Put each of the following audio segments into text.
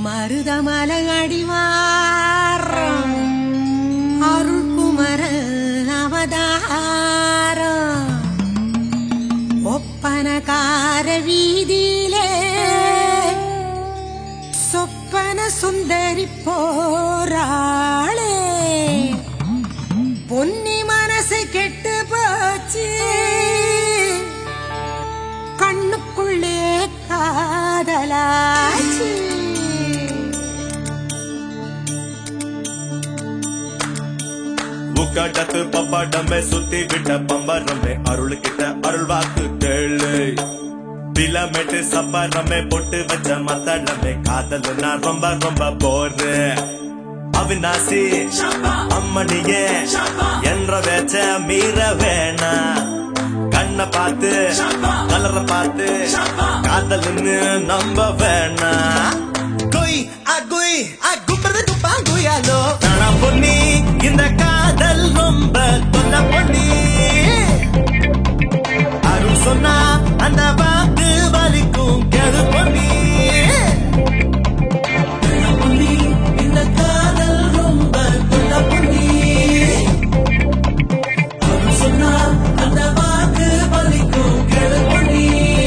மருதமலை அடிவாரம் அருள்குமர அவதாரம் ஒப்பனகார வீதியிலே சொப்பன சுந்தரி போராளே பொன்னி மனசு கெட்டு போச்சு கண்ணுக்குள்ளே காதலாச்சு முக்காட்டத்து பப்பாட்டமே சுத்தி விட்ட பம்பரமே அருள் கிட்ட அருள் வாக்கு கேளு பிலமெட்டு சப்பரமே பொட்டு வச்ச மத்தளமே காதல் நான் ரொம்ப ரொம்ப போறேன் அவினாசி அம்மணியே என்ற வேச்ச மீற வேணா கண்ணை பார்த்து கலர பார்த்து காதல்னு நம்ப வேணா கொய் அகுய் அகும்பது குப்பா குயாலோ நானா பொன்னி இந்த காதல் ரொம்ப தொல்ல பொன்னி அருள் சொன்னா அந்த வாக்கு வலிக்கும் கெடு பொன்னி நானா பொன்னி, இந்த காதல் ரொம்ப தொல்ல பொன்னி. அருள் சொன்னா அந்த வாக்கு வலிக்கும் கெடு பொன்னி.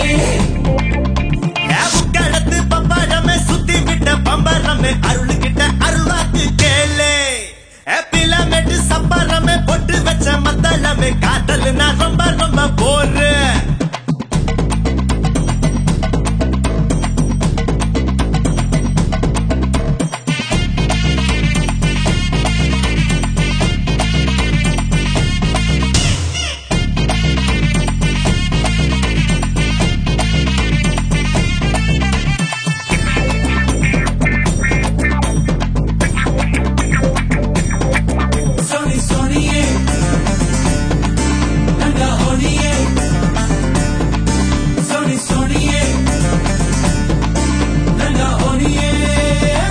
கடத்து பப்பாடமே சுத்தி விட்ட பம்பரமே அருள் கிட்ட அருள்வாக்கு கேளு பிலமெட்டு சப்பரமே பொட்டு வச்ச மத்தளமே காதல் நான் ரொம்ப ரொம்ப போறேன் Sony, Sony, yeah. Nanga, Oni, yeah. Sony, Sony, yeah. Nanga, Oni, yeah.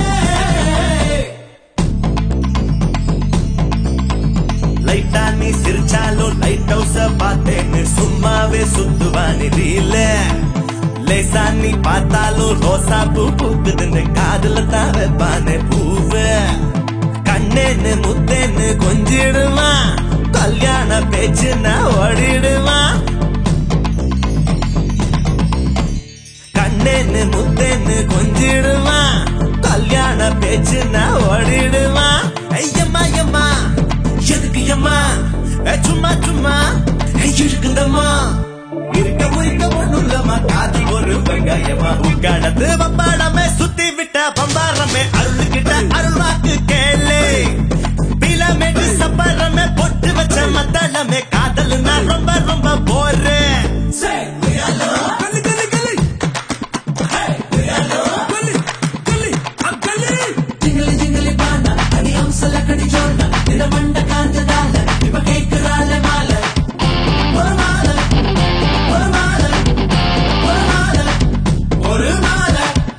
லைட்டா நீ சிரிச்சாலும் லைட் ஹவுஸ பார்த்தேன்னு சும்மாவே சுத்துவானி ரீல லேசா நீ பார்த்தாலும் ரோசா பூ பூக்குதுன்னு காதுல தான் வைப்பானே பூவு கண்ணேன்னு முத்தேன்னு கொஞ்சிடுமா கல்யாண பேச்சுன்னா ஓடிடுமா கண்ணேன்னு முத்தேன்னு கொஞ்சிடுமா கல்யாண பேச்சுன்னா ஓடிடுமா ஐயம்மா ஐயம்மா எதுக்கு ஐயம்மா ஏ, சும்மா சும்மா ஏ, இருக்குதம்மா இருக்க முறிக்க ஒண்ணுல்லம்மா காதல் ஒரு வெங்காயமா உட்காடத்து பம்பாடமே சுத்தி விட்ட பம்பாரமே அருள் கிட்ட அருள் வாக்கு கேளு பிலமெட்டு சப்பரமே பொட்டு வச்ச மத்தளமே காதல் நான் ரொம்ப ரொம்ப போறேன் Say, we are love. Gully, gully, gully. Hey, we are love. Gully, gully, I'm gully. Jingly, jingly, bana. Ani amsala kadi jonna. Nina manda kanjadala. Ipa kekurale mala. ஒரு மாலை ஒரு மாலை ஒரு மாலை ஒரு மாலை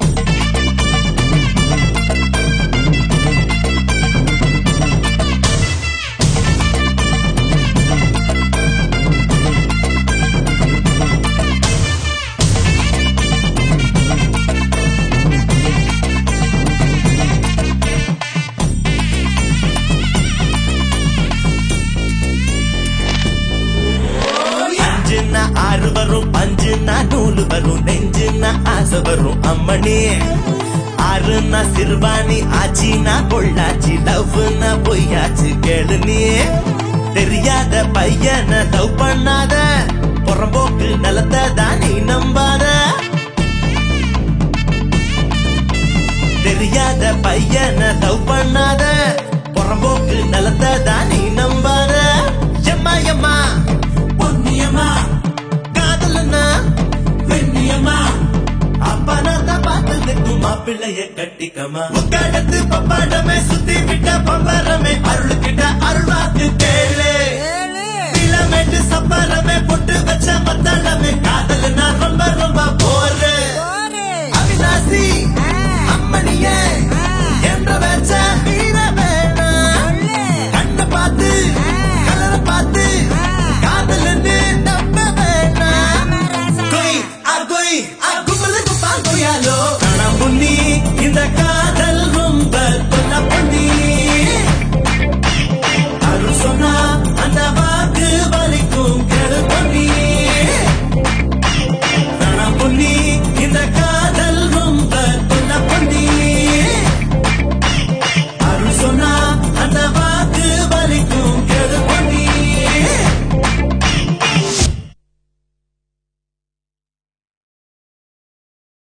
அஞ்சுன்னா ஆறு வரும் அஞ்சுன்னா நூலு வரும் நெஞ்சுன்னா ஆசை வரும் அம்மணி ஆறுனா சிறுவாணி ஆச்சினா பொள்ளாச்சி லவ்னா பொய்யாச்சு கேளு நீ தெரியாத பையனை லவ் பண்ணாத புறம்போக்கு நிலத்தை தான் நீ நம்பாத தெரியாத பையனை லவ் பண்ணாத புறம்போக்கு நிலத்தை தான் நீ நம்பாத எம்மா எம்மா பொன்னியம்மா காதலன்னா வெண்ணியம்மா அப்பனத பார்த்ததுக்கு மாப்பிள்ளைய கட்டிக்கமா உட்காடத்து பப்பாடமே சுத்தி விட்ட பம்பரமே அருள் கிட்ட அருள் வாக்கு கேளு பிலமெட்டு சப்பரமே பொட்டு வச்ச மத்தளமே காதல் நான் ரொம்ப ரொம்ப போறேன் அவினாசி அம்மணியே என்ற வச்ச வீர வேணாம் கண்ணை பார்த்து கலரை பார்த்து காதல்னு நம்ப வேணாம் கொய் அகொய் அகுமது குப்பா கொய்யாலோ நான் புண்ணி இந்த